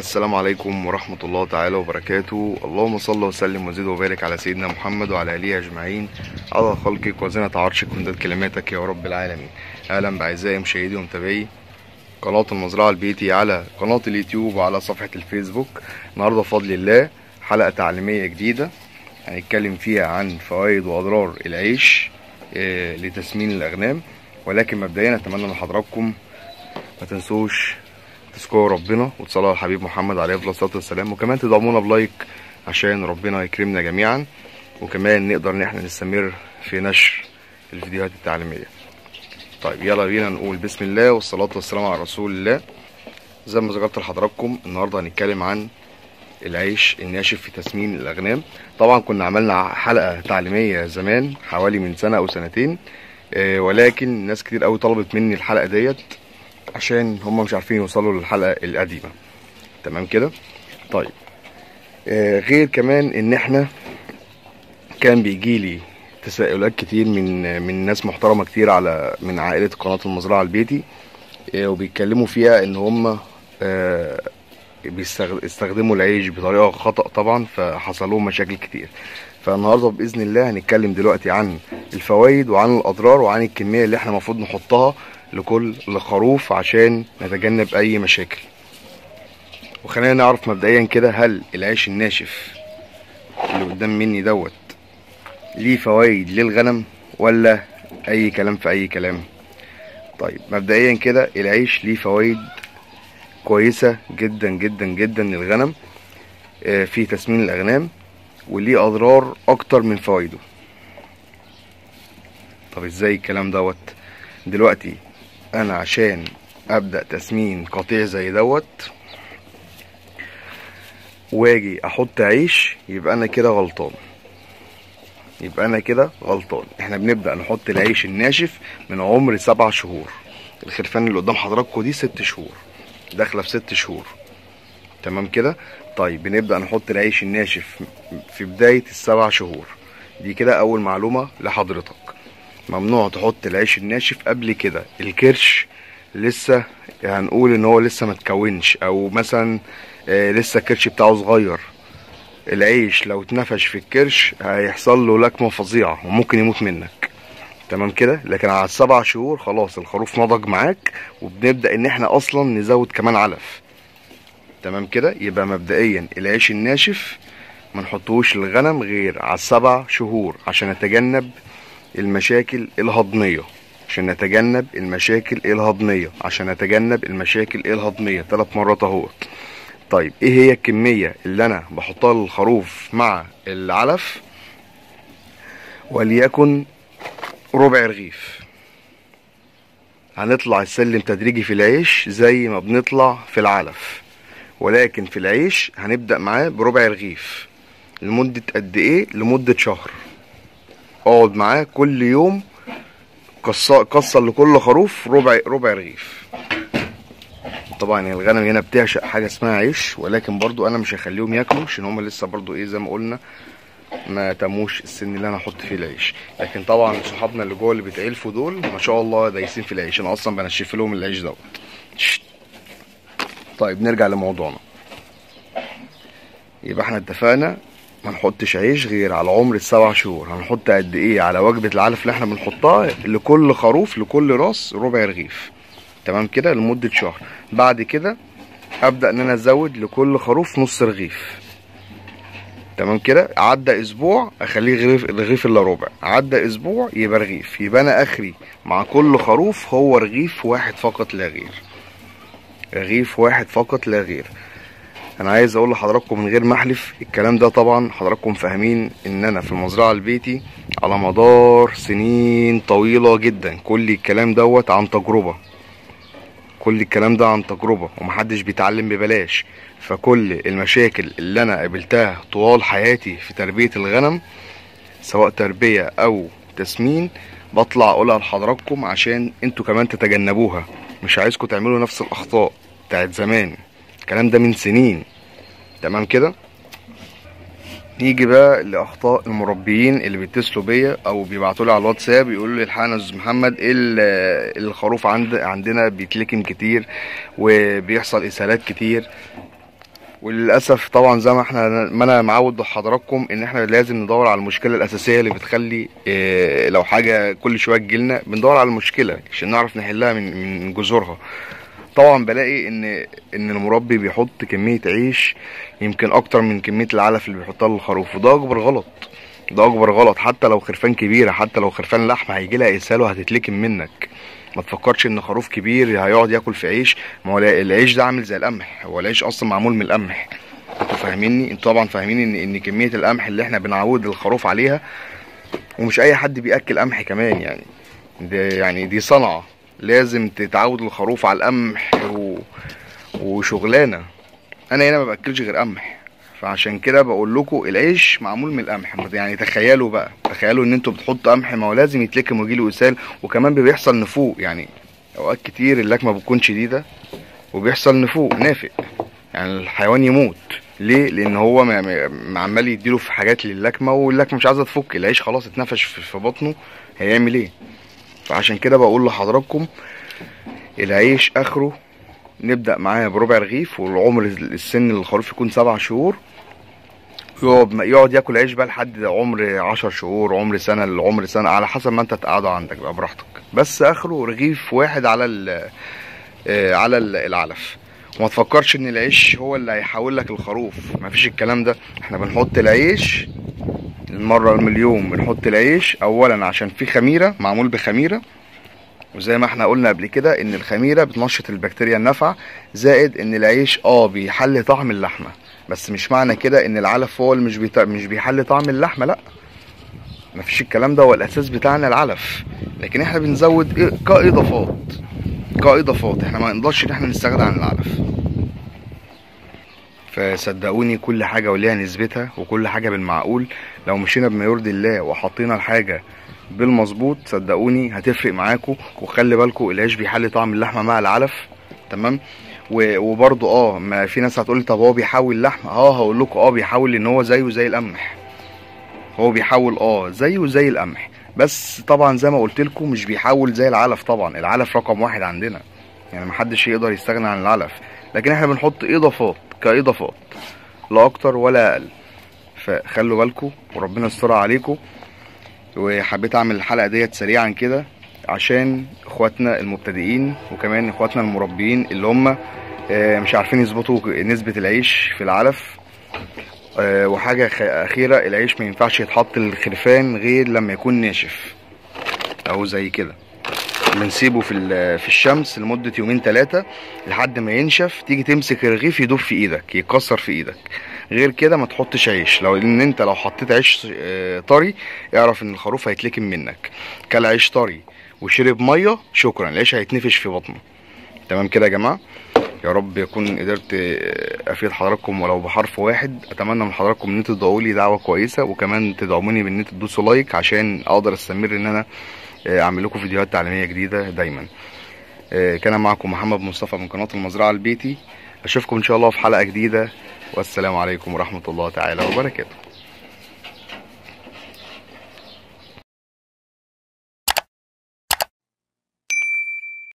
السلام عليكم ورحمة الله تعالى وبركاته اللهم صل وسلم وزد وبارك على سيدنا محمد وعلى آله أجمعين على خلقك وزنة عرشك ومداد كلماتك يا رب العالمين أهلا بأعزائي مشاهدي ومتابعي قناة المزرعة البيتي على قناة اليوتيوب وعلى صفحة الفيسبوك النهاردة بفضل الله حلقة تعليمية جديدة هنتكلم فيها عن فوائد وأضرار العيش آه، لتسمين الأغنام ولكن مبدئيا أتمنى من حضراتكم ما تنسوش تذكروا ربنا وتصلوا على الحبيب محمد عليه افضل الصلاه والسلام وكمان تدعمونا بلايك عشان ربنا يكرمنا جميعا وكمان نقدر ان احنا نستمر في نشر الفيديوهات التعليميه طيب يلا بينا نقول بسم الله والصلاه والسلام على رسول الله زي ما ذكرت لحضراتكم النهارده هنتكلم عن العيش الناشف في تسمين الاغنام طبعا كنا عملنا حلقه تعليميه زمان حوالي من سنه او سنتين آه، ولكن ناس كتير قوي طلبت مني الحلقه ديت عشان هم مش عارفين يوصلوا للحلقه القديمه تمام كده طيب آه غير كمان ان احنا كان بيجي لي تساؤلات كتير من من ناس محترمه كتير على من عائله قناه المزرعه البيتي آه وبيتكلموا فيها ان هم آه بيستخدموا العيش بطريقه خطا طبعا فحصل لهم مشاكل كتير فالنهارده باذن الله هنتكلم دلوقتي عن الفوائد وعن الاضرار وعن الكميه اللي احنا المفروض نحطها لكل خروف عشان نتجنب اي مشاكل وخلينا نعرف مبدئيا كده هل العيش الناشف اللي قدام مني دوت ليه فوائد للغنم ولا اي كلام في اي كلام طيب مبدئيا كده العيش ليه فوائد كويسة جدا جدا جدا للغنم آه، في تسمين الاغنام وليه اضرار اكتر من فوائده طب ازاي الكلام دوت دلوقتي انا عشان ابدا تسمين قطيع زي دوت واجي احط عيش يبقى انا كده غلطان يبقى انا كده غلطان احنا بنبدا نحط العيش الناشف من عمر سبع شهور الخرفان اللي قدام حضراتكم دي ست شهور داخله في ست شهور تمام كده طيب بنبدا نحط العيش الناشف في بدايه السبع شهور دي كده اول معلومه لحضرتك ممنوع تحط العيش الناشف قبل كده الكرش لسه هنقول ان هو لسه ما تكونش او مثلا آه، لسه الكرش بتاعه صغير العيش لو اتنفش في الكرش هيحصل له لكمه فظيعه وممكن يموت منك تمام كده لكن على السبع شهور خلاص الخروف نضج معاك وبنبدا ان احنا اصلا نزود كمان علف تمام كده يبقى مبدئيا العيش الناشف ما نحطوش للغنم غير على السبع شهور عشان نتجنب المشاكل الهضمية عشان نتجنب المشاكل الهضمية عشان نتجنب المشاكل الهضمية ثلاث مرات اهو طيب ايه هي الكمية اللي انا بحطها للخروف مع العلف وليكن ربع رغيف هنطلع السلم تدريجي في العيش زي ما بنطلع في العلف ولكن في العيش هنبدأ معاه بربع رغيف لمدة قد ايه لمدة شهر اقعد معاه كل يوم كسر كسر لكل خروف ربع ربع رغيف طبعا الغنم هنا بتعشق حاجه اسمها عيش ولكن برضو انا مش هخليهم ياكلوا عشان هم لسه برضو ايه زي ما قلنا ما تموش السن اللي انا احط فيه العيش لكن طبعا صحابنا اللي جوه اللي بيتعلفوا دول ما شاء الله دايسين في العيش انا اصلا بنشف لهم العيش دوت شت. طيب نرجع لموضوعنا يبقى احنا اتفقنا ما نحطش عيش غير على عمر السبع شهور هنحط قد ايه على وجبة العلف اللي احنا بنحطها لكل خروف لكل راس ربع رغيف تمام كده لمدة شهر بعد كده ابدأ ان انا ازود لكل خروف نص رغيف تمام كده عدى اسبوع اخليه رغيف رغيف الا ربع عدى اسبوع يبقى رغيف يبقى انا اخري مع كل خروف هو رغيف واحد فقط لا غير رغيف واحد فقط لا غير انا عايز اقول لحضراتكم من غير ما احلف الكلام ده طبعا حضراتكم فاهمين ان انا في المزرعه البيتي على مدار سنين طويله جدا كل الكلام دوت عن تجربه كل الكلام ده عن تجربه ومحدش بيتعلم ببلاش فكل المشاكل اللي انا قابلتها طوال حياتي في تربيه الغنم سواء تربيه او تسمين بطلع اقولها لحضراتكم عشان انتوا كمان تتجنبوها مش عايزكم تعملوا نفس الاخطاء بتاعت زمان الكلام ده من سنين تمام كده نيجي بقى لاخطاء المربيين اللي بيتصلوا بيا او بيبعتوا لي على الواتساب يقولوا لي الحقنا يا استاذ محمد ايه ال- الخروف عند عندنا بيتلكم كتير وبيحصل اسهالات كتير وللاسف طبعا زي ما احنا ما انا معود حضراتكم ان احنا لازم ندور على المشكله الاساسيه اللي بتخلي اه لو حاجه كل شويه تجيلنا بندور على المشكله عشان نعرف نحلها من من جذورها طبعا بلاقي ان ان المربي بيحط كميه عيش يمكن اكتر من كميه العلف اللي بيحطها للخروف وده اكبر غلط ده اكبر غلط حتى لو خرفان كبيره حتى لو خرفان لحمه هيجي لها اسهال وهتتلكم منك ما تفكرش ان خروف كبير هيقعد ياكل في عيش ما هو العيش ده عامل زي القمح هو العيش اصلا معمول من القمح انتوا فاهميني انتوا طبعا فاهمين ان ان كميه القمح اللي احنا بنعود الخروف عليها ومش اي حد بياكل قمح كمان يعني ده يعني دي صنعه لازم تتعود الخروف على القمح و... وشغلانه انا هنا ما باكلش غير قمح فعشان كده بقول لكم العيش معمول من القمح يعني تخيلوا بقى تخيلوا ان انتوا بتحطوا قمح ما هو لازم يتلكم ويجيله اسهال وكمان بيحصل نفوق يعني اوقات كتير اللكمه بتكون شديده وبيحصل نفوق نافق يعني الحيوان يموت ليه لان هو عمال يديله في حاجات للكمه واللكمه مش عايزه تفك العيش خلاص اتنفش في بطنه هيعمل ايه فعشان كده بقول لحضراتكم العيش اخره نبدا معاه بربع رغيف والعمر السن للخروف يكون سبع شهور يقعد يقعد ياكل عيش بقى لحد عمر عشر شهور عمر سنه لعمر سنه على حسب ما انت تقعده عندك بقى براحتك بس اخره رغيف واحد على ال على العلف وما تفكرش ان العيش هو اللي هيحول لك الخروف مفيش الكلام ده احنا بنحط العيش المره المليون بنحط العيش اولا عشان في خميره معمول بخميره وزي ما احنا قلنا قبل كده ان الخميره بتنشط البكتيريا النافعه زائد ان العيش اه بيحل طعم اللحمه بس مش معنى كده ان العلف هو اللي مش بيط... مش بيحل طعم اللحمه لا مفيش الكلام ده هو الاساس بتاعنا العلف لكن احنا بنزود إيه كاضافات كاضافات احنا ما نقدرش ان احنا نستغنى عن العلف فصدقوني كل حاجه وليها نسبتها وكل حاجه بالمعقول لو مشينا بما يرضي الله وحطينا الحاجه بالمظبوط صدقوني هتفرق معاكم وخلي بالكم العيش بيحل طعم اللحمه مع العلف تمام وبرضه اه ما في ناس هتقول طب هو بيحول لحمه اه هقول لكم اه بيحول ان هو زيه زي القمح هو بيحول اه زيه زي القمح بس طبعا زي ما قلت لكم مش بيحول زي العلف طبعا العلف رقم واحد عندنا يعني محدش يقدر يستغنى عن العلف لكن احنا بنحط اضافات كاضافات لا اكتر ولا اقل فخلوا بالكم وربنا يسترها عليكم وحبيت اعمل الحلقه ديت سريعا كده عشان اخواتنا المبتدئين وكمان اخواتنا المربيين اللي هم مش عارفين يظبطوا نسبه العيش في العلف وحاجه اخيره العيش ما ينفعش يتحط للخرفان غير لما يكون ناشف او زي كده بنسيبه في في الشمس لمده يومين ثلاثه لحد ما ينشف تيجي تمسك الرغيف يدوب في ايدك يتكسر في ايدك غير كده ما تحطش عيش لو ان انت لو حطيت عيش طري اعرف ان الخروف هيتلكم منك كل عيش طري وشرب ميه شكرا العيش هيتنفش في بطنه تمام كده يا جماعه يا رب يكون قدرت افيد حضراتكم ولو بحرف واحد اتمنى من حضراتكم ان انتوا تدعوا لي دعوه كويسه وكمان تدعموني بان انتوا تدوسوا لايك عشان اقدر استمر ان انا اعمل لكم فيديوهات تعليميه جديده دايما كان معكم محمد مصطفى من قناه المزرعه البيتي اشوفكم ان شاء الله في حلقه جديده والسلام عليكم ورحمه الله تعالى وبركاته